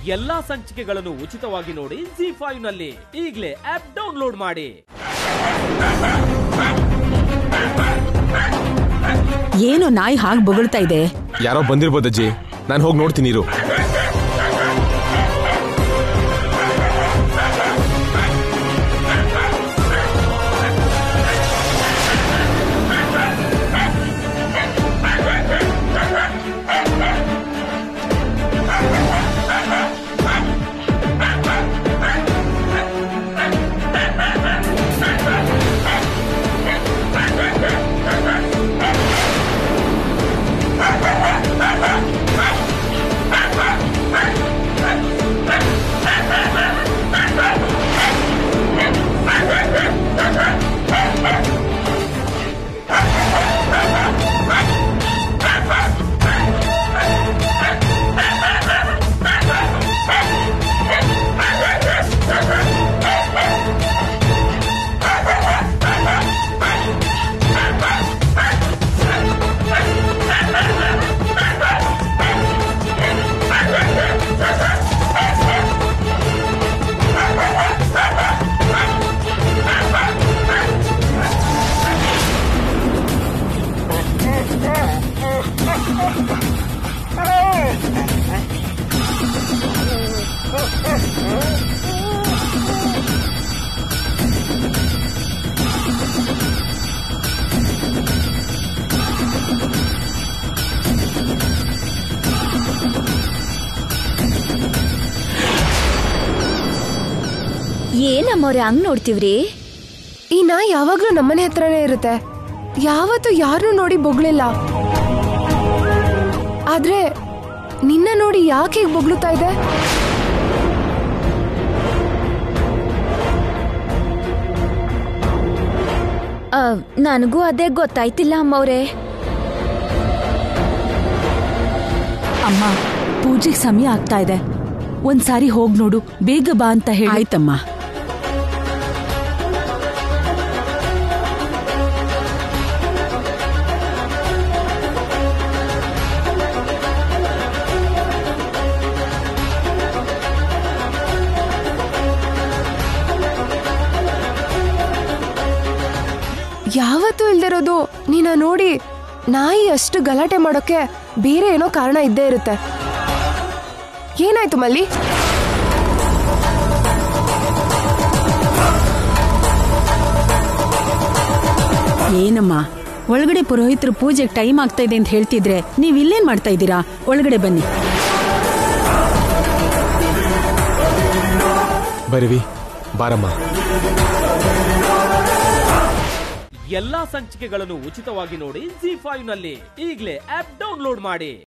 ಎಲ್ಲಾ ಸಂಚಿಕೆಗಳನ್ನು ಉಚಿತವಾಗಿ ನೋಡಿ ಜಿ ಫೈವ್ ನಲ್ಲಿ ಈಗಲೇ ಆಪ್ ಡೌನ್ಲೋಡ್ ಮಾಡಿ ಏನು ನಾಯಿ ಹಾಗೆ ಬೊಗಳ್ತಾ ಇದೆ ಯಾರೋ ಬಂದಿರ್ಬೋದಜ್ಜಿ ನಾನು ಹೋಗಿ ನೋಡ್ತೀನಿ ಇರು ಏನಮ್ಮವ್ರೆ ಹಂಗ್ ನೋಡ್ತೀವ್ರಿ ಈ ನಾಯಿ ಯಾವಾಗ್ಲೂ ನಮ್ಮನೆ ಹತ್ರನೇ ಇರುತ್ತೆ ಯಾವತ್ತೂ ಯಾರನ್ನೂ ನೋಡಿ ಬೊಗಳಿಲ್ಲ ಆದ್ರೆ ನಿನ್ನ ನೋಡಿ ಯಾಕೆ ಹೀಗ್ ಬೊಗಳುತ್ತಾ ಇದೆ ಆ, ನನಗೂ ಅದೇ ಗೊತ್ತಾಯ್ತಿಲ್ಲ ಅಮ್ಮವ್ರೆ ಅಮ್ಮ ಪೂಜೆಗೆ ಸಮಯ ಆಗ್ತಾ ಇದೆ ಒಂದ್ಸಾರಿ ಹೋಗ್ ನೋಡು ಬೇಗ ಬಾ ಅಂತ ಹೇಳಿ ಆಯ್ತಮ್ಮ ಯಾವತ್ತೂ ಇಲ್ದಿರೋದು ನೀನ ನೋಡಿ ನಾಯಿ ಅಷ್ಟು ಗಲಾಟೆ ಮಾಡೋಕೆ ಬೇರೆ ಏನೋ ಕಾರಣ ಇದ್ದೇ ಇರುತ್ತೆ ಏನಾಯ್ತು ಮಲ್ಲಿ ಏನಮ್ಮ ಒಳಗಡೆ ಪುರೋಹಿತರು ಪೂಜೆಗೆ ಟೈಮ್ ಆಗ್ತಾ ಇದೆ ಅಂತ ಹೇಳ್ತಿದ್ರೆ ನೀವ್ ಇಲ್ಲೇನ್ ಮಾಡ್ತಾ ಇದ್ದೀರಾ ಒಳಗಡೆ ಬನ್ನಿ ಬರಿವಿ ಬಾರಮ್ಮ ಎಲ್ಲಾ ಸಂಚಿಕೆಗಳನ್ನು ಉಚಿತವಾಗಿ ನೋಡಿ ಜಿ ಫೈವ್ ನಲ್ಲಿ ಈಗಲೇ ಆಪ್ ಡೌನ್ಲೋಡ್ ಮಾಡಿ